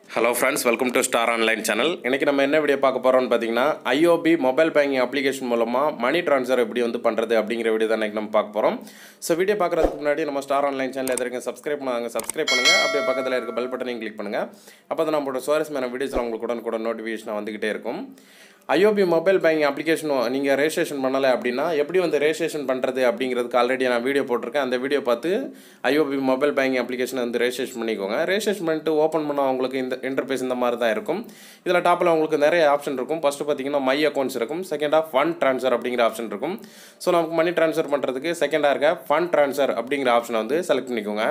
hello friends welcome to star online channel இன்றைக்கி நம்ம என்ன வீடியோ பார்க்க போகிறோம்னு பார்த்தீங்கன்னா ஐஓபி மொபைல் பேங்கிங் அப்ளிகேஷன் மூலமாக மணி ட்ரான்ஸ்ஃபர் எப்படி வந்து பண்ணுறது அப்படிங்கிற வீடியோ தான் இன்றைக்கி நம்ம பார்க்க போகிறோம் ஸோ வீடியோ பார்க்குறதுக்கு முன்னாடி நம்ம ஸ்டார் ஆன்லைன் சேனல் எதிர்க்க சப்ஸ்கிரைப் பண்ணாங்க சப்ஸ்கிரைப் பண்ணுங்கள் அப்படியே பக்கத்தில் இருக்க பெல் பட்டனையும் கிளிக் பண்ணுங்கள் அப்போ தான் நம்மளோட சுவாரஸ்யமான வீடியோஸ் உங்களுக்கு உடனே கூட நோட்டிஃபிகேஷன் வந்துக்கிட்டே இருக்கும் ஐஓபி மொபைல் பேங்கிங் அப்ளிகேஷன் நீங்கள் ரெஜிஸ்ட்ரேஷன் பண்ணலை அப்படின்னா எப்படி வந்து ரெஜிஸ்ட்ரேஷன் பண்ணுறது அப்படிங்கிறதுக்கு ஆல்ரெடி நான் வீடியோ போட்டிருக்கேன் அந்த வீடியோ பார்த்து ஐஓபி மொபைல் பேங்கிங் அப்ளிகேஷன் வந்து ரெஜிஸ்ட்ரேஷன் பண்ணிக்கோங்க ரெஜிஸ்ட்ரேஷன் பண்ணிட்டு ஓப்பன் பண்ணால் உங்களுக்கு இந்த இன்டர்பேஸ் இந்த மாதிரி தான் இருக்கும் இதில் டாப்பில் உங்களுக்கு நிறைய ஆப்ஷன் இருக்கும் ஃபஸ்ட்டு பார்த்தீங்கன்னா மை அக்கௌண்ட்ஸ் இருக்கும் செகண்டாக ஃபண்ட் ட்ரான்ஸ்ஃபர் அப்படிங்கிற ஆப்ஷன் இருக்கும் ஸோ நமக்கு மணி ட்ரான்ஸ்ஃபர் பண்ணுறதுக்கு செகண்டாக இருக்க ஃபண்ட் ட்ரான்ஸ்ஃபர் அப்படிங்கிற ஆப்ஷனை வந்து செலக்ட் பண்ணிக்கோங்க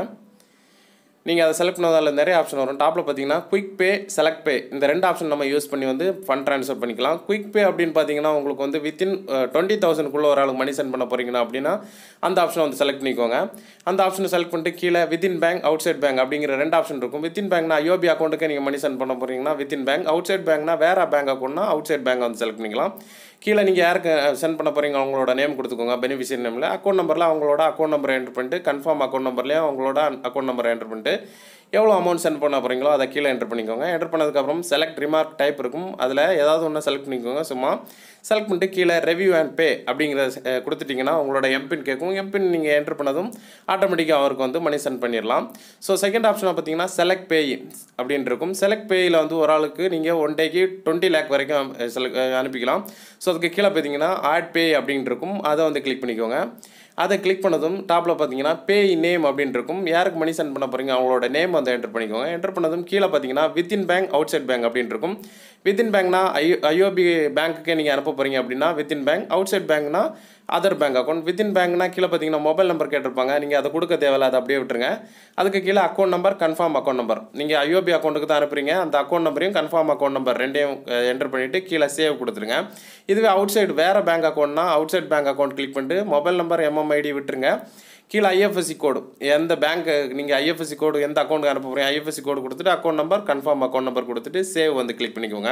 நீங்கள் அதை செலக்ட் பண்ணதால் நிறைய ஆப்ஷன் வரும் டாப்பில் பார்த்தீங்கன்னா குயிக் பே செலக்ட் பே இந்த ரெண்டு ஆப்ஷன் நம்ம யூஸ் பண்ணி வந்து ஃபண்ட் ட்ரான்ஸ்ஃபர் பண்ணிக்கலாம் குயிக் பே அப்படின்னு பார்த்தீங்கன்னா உங்களுக்கு வந்து வித்தின் டுவெண்ட்டி தௌசண்ட்குள்ளே ஒரு ஆளுக்கு மணி சென்ட் பண்ண போகிறீங்கன்னா அப்படின்னா அந்த ஆப்ஷனை வந்து செலக்ட் பண்ணிக்கோங்க அந்த ஆப்ஷனை செலக்ட் பண்ணிட்டு கீழே within bank outside bank அப்படிங்கிற ரெண்டு ஆப்ஷன் இருக்கும் வித்தின் பேங்க்னா ஐஓபி அக்கௌண்ட்டுக்கு நீங்கள் மணி சென்ட் பண்ண போகிறீங்கன்னா வித்தின் பேங்க் அவுட் சைட் பேங்க்னா வேறு பேங்க் அக்கௌண்ட்னா அவுட் சைட் பேங்க் வந்து செலக்ட் பண்ணிக்கலாம் கீழே நீங்கள் யாருக்கு சென்ட் பண்ண போகிறீங்க அவங்களோட நேம் கொடுத்துக்கோங்க பெனிஃபிஷியரி நேமில் அக்கௌண்ட் நம்பரில் அவங்களோட அக்கௌண்ட் நம்பர் என்ட்ரு பண்ணிட்டு கன்ஃபார்ம் அக்கௌண்ட் நம்பர்லேயும் அவங்களோட அக்கௌண்ட் நம்பர் என்ட்ரு பண்ணிட்டு எவ்வளோ அமௌண்ட் சென்ட் பண்ண போகிறீங்களோ அதை கீழே என்ட்ரு பண்ணிக்கோங்க என்ட்ரு பண்ணதுக்கப்புறம் செலக்ட் ரிமார்க் டைப் இருக்கும் அதில் ஏதாவது ஒன்று செலக்ட் பண்ணிக்கோங்க சும்மா செலக்ட் பண்ணிட்டு கீழே ரெவ்யூ அண்ட் பே அப்படிங்கிறத கொடுத்துட்டிங்கன்னா உங்களோட எம்பின் கேட்கும் எம்பின் நீங்கள் என்ட்ரு பண்ணதும் ஆட்டோமேட்டிக்காக அவருக்கு வந்து மணி சென்ட் பண்ணிடலாம் ஸோ செகண்ட் ஆப்ஷனாக பார்த்தீங்கன்னா செலக்ட் பே அப்படின்னு இருக்கும் செலக்ட் பேயில் வந்து ஒரு ஆளுக்கு நீங்கள் ஒன் டேக்கு டுவெண்ட்டி லேக் வரைக்கும் செலக்ட் அனுப்பிக்கலாம் ஸோ அதுக்கு கீழே பார்த்தீங்கன்னா ஆட் பே அப்படின்னு இருக்கும் அதை வந்து கிளிக் பண்ணிக்கோங்க அதை கிளிக் பண்ணதும் டாப்பில் பார்த்தீங்கன்னா பே நேம் அப்படின்னு இருக்கும் யாருக்கு மணி சென்ட் பண்ண போகிறீங்க அவங்களோட நேம் வந்து என்டர் பண்ணிக்கோங்க என்டர் பண்ணதும் கீழே பார்த்தீங்கன்னா within bank outside bank அப்படின்னு இருக்கும் வித்தின் பேங்க்னா ஐ ஐஓபி பேங்க்குக்கே நீங்கள் அனுப்ப போகிறீங்க அப்படின்னா வித்தின் பேங்க் அவுட் சைட் பேங்க்னா அதர் பேங்க் அக்கௌண்ட் வித்தின் பேங்க்னா கீழே பார்த்தீங்கன்னா மொபைல் நம்பர் கேட்டிருப்பாங்க நீங்கள் அதை கொடுக்க தேவையில்ல அதை அப்படியே விட்டுருங்க அதுக்கு கீழே account number confirm account number நீங்கள் ஐஓபி அக்கௌண்ட்டுக்கு தான் அனுப்புறீங்க அந்த அக்கௌண்ட் நம்பரையும் கன்ஃபார்ம் அக்கௌண்ட் நம்பர் ரெண்டையும் என்டர் பண்ணிவிட்டு கீழே சேவ் கொடுத்துருங்க இதுவே அவுட் சைடு வேறு பேங்க் அக்கௌண்ட்னா outside bank account click பண்ணிட்டு மொபைல் நம்பர் எம்எம்ஐடி விட்டுருங்க கீழே ஐஎஃப்எஸ்சி கோடு எந்த பேங்க் நீங்கள் ஐஎஃப்எஸ்சி கோடு எந்த அக்கௌண்ட்டுக்கு அனுப்ப போகிறீங்க ஐஎஃப்எஸ்சி கோடு கொடுத்துட்டு account number confirm account number கொடுத்துட்டு சேவ் வந்து கிளிக் பண்ணிக்கோங்க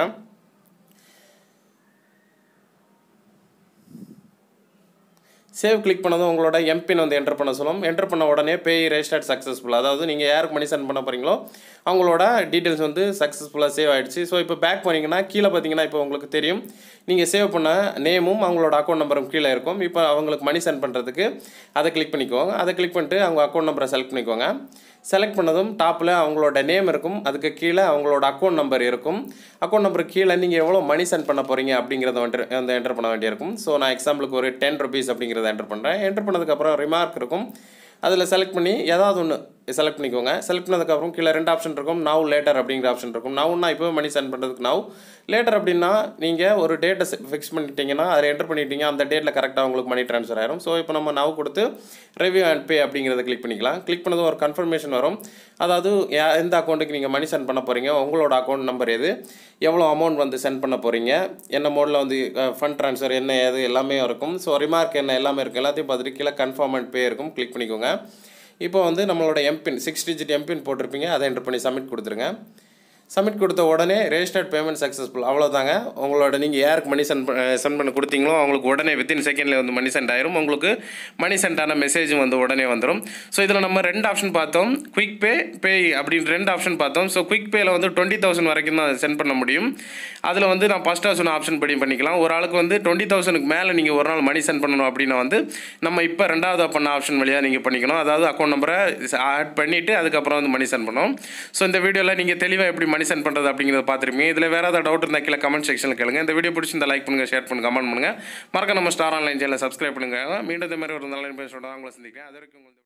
சேவ் கிளிக் பண்ணதும் உங்களோட எம்பின் வந்து என்டர் பண்ண சொல்லும் என்டர் பண்ண உடனே பே ரெஜிஸ்டர்ட் சக்ஸஸ்ஃபுல் அதாவது நீங்கள் யாருக்கு மணி சென்ட் பண்ண போகிறீங்களோ அவங்களோட டீட்டெயில்ஸ் வந்து சக்ஸஸ்ஃபுல்லாக சேவ் ஆகிடுச்சு ஸோ இப்போ பேக் பண்ணிங்கன்னா கீழே பார்த்தீங்கன்னா இப்போ உங்களுக்கு தெரியும் நீங்கள் சேவ் பண்ண நேமும் அவங்களோட அக்கௌண்ட் நம்பரும் கீழே இருக்கும் இப்போ அவங்களுக்கு மணி சென்ட் பண்ணுறதுக்கு அதை கிளிக் பண்ணிக்கோங்க அதை கிளிக் பண்ணிட்டு அவங்க அக்கௌண்ட் நம்பரை செலக்ட் பண்ணிக்கோங்க செலக்ட் பண்ணதும் டாப்பில் அவங்களோட நேம் இருக்கும் அதுக்கு கீழே அவங்களோட அக்கௌண்ட் நம்பர் இருக்கும் அக்கௌண்ட் நம்பர் கீழே நீங்கள் எவ்வளோ மணி சென்ட் பண்ண போகிறீங்க அப்படிங்கிறத வந்துட்டு வந்து என்டர் பண்ண வேண்டியிருக்கும் ஸோ நான் எக்ஸாம்பிளுக்கு ஒரு டென் ருபீஸ் அப்படிங்கிறத என்டர் பண்ணுறேன் என்டர் பண்ணதுக்கப்புறம் ரிமார்க் இருக்கும் அதில் செலக்ட் பண்ணி ஏதாவது ஒன்று செலக்ட் பண்ணிக்கோங்க செலக்ட் பண்ணதுக்கப்புறம் கீழே ரெண்டு ஆப்ஷன் இருக்கும் நவ் லேட்டர் அப்படிங்கிற ஆப்ஷன் இருக்கும் நவ்னா இப்போ மணி சென்ட் பண்ணுறதுக்கு நவ் லேட்டர் அப்படின்னா நீங்கள் ஒரு டேட்டை ஃபிக்ஸ் பண்ணிட்டீங்கன்னா அதை என்டர் பண்ணிட்டீங்க அந்த டேட்டில் கரெக்டாக உங்களுக்கு மணி ட்ரான்ஸ்ஃபர் ஆயிரும் ஸோ இப்போ நம்ம நவ் கொடுத்து ரெவ்யூ அண்ட் பே அப்படிங்கிறத கிளிக் பண்ணிக்கலாம் கிளிக் பண்ணதும் ஒரு கன்ஃபர்மேஷன் வரும் அதாவது எந்த அக்கௌண்ட்டுக்கு நீங்கள் மணி சென்ட் பண்ண போகிறீங்க உங்களோட அக்கௌண்ட் நம்பர் எது எவ்வளோ அமௌண்ட் வந்து சென்ட் பண்ண போகிறீங்க என்ன மோடில் வந்து ஃபண்ட் ட்ரான்ஸ்ஃபர் என்ன ஏது எல்லாமே இருக்கும் ஸோ ரிமார்க் என்ன எல்லாமே இருக்கும் எல்லாத்தையும் பார்த்துட்டு கீழே கன்ஃபார்ம் அண்ட் பே இருக்கும் கிளிக் பண்ணிக்கோங்க இப்போ வந்து நம்மளோட எம்பின் சிக்ஸ் டிஜிட் எம்பின் போட்டிருப்பீங்க அதை என்ட்ரு பண்ணி சப்மிட் கொடுத்துருங்க சப்மிட் கொடுத்த உடனே ரெஜிஸ்டர்ட் பேமெண்ட் சக்ஸஸ்ஃபுல் அவ்வளோதாங்க உங்களோட நீங்கள் யாருக்கு மணி சென்ட் சென்ட் பண்ண கொடுத்தீங்களோ அவங்களுக்கு உடனே வித்தின் செகண்டில் வந்து மணி சென்ட் ஆயிரும் உங்களுக்கு மணி சென்ட் ஆன மெசேஜும் வந்து உடனே வந்துடும் ஸோ இதில் நம்ம ரெண்டு ஆப்ஷன் பார்த்தோம் குயிக் பே பே அப்படின்னு ரெண்டு ஆப்ஷன் பார்த்தோம் ஸோ குயிக் பேயில் வந்து டுவெண்ட்டி தௌசண்ட் வரைக்கும் தான் சென்ட் பண்ண முடியும் அதில் வந்து நான் ஃபஸ்ட்டாக சொன்ன ஆப்ஷன் படி பண்ணிக்கலாம் ஒரு ஆளுக்கு வந்து டுவெண்ட்டி தௌசண்ட்க்கு மேலே நீங்கள் ஒரு நாள் மணி சென்ட் பண்ணணும் அப்படின்னா வந்து நம்ம இப்போ ரெண்டாவது பண்ண ஆப்ஷன் வழியாக நீங்கள் பண்ணிக்கணும் அதாவது அக்கௌண்ட் நம்பரை ஆட் பண்ணிவிட்டு அதுக்கப்புறம் வந்து மணி சென்ட் பண்ணணும் ஸோ இந்த வீடியோவில் நீங்கள் தெளிவாக எப்படி மணி சென்ட் பண்ணுறது அப்படிங்கிறத பார்த்துருப்பீங்க இதில் வேறு ஏதாவது டவுட் இருந்தால் கீழே கமெண்ட் செக்ஷனில் கேளுங்க இந்த வீடியோ பிடிச்சிருந்தா லைக் பண்ணுங்கள் ஷேர் பண்ணுங்கள் கமெண்ட் பண்ணுங்கள் மறக்க நம்ம ஸ்டார் ஆன்லைன் சேனலை சப்ஸ்கிரைப் பண்ணுங்கள் மீண்டும் இந்த மாதிரி ஒரு நல்ல பேச உங்களை சந்திக்கிறேன் அது வரைக்கும்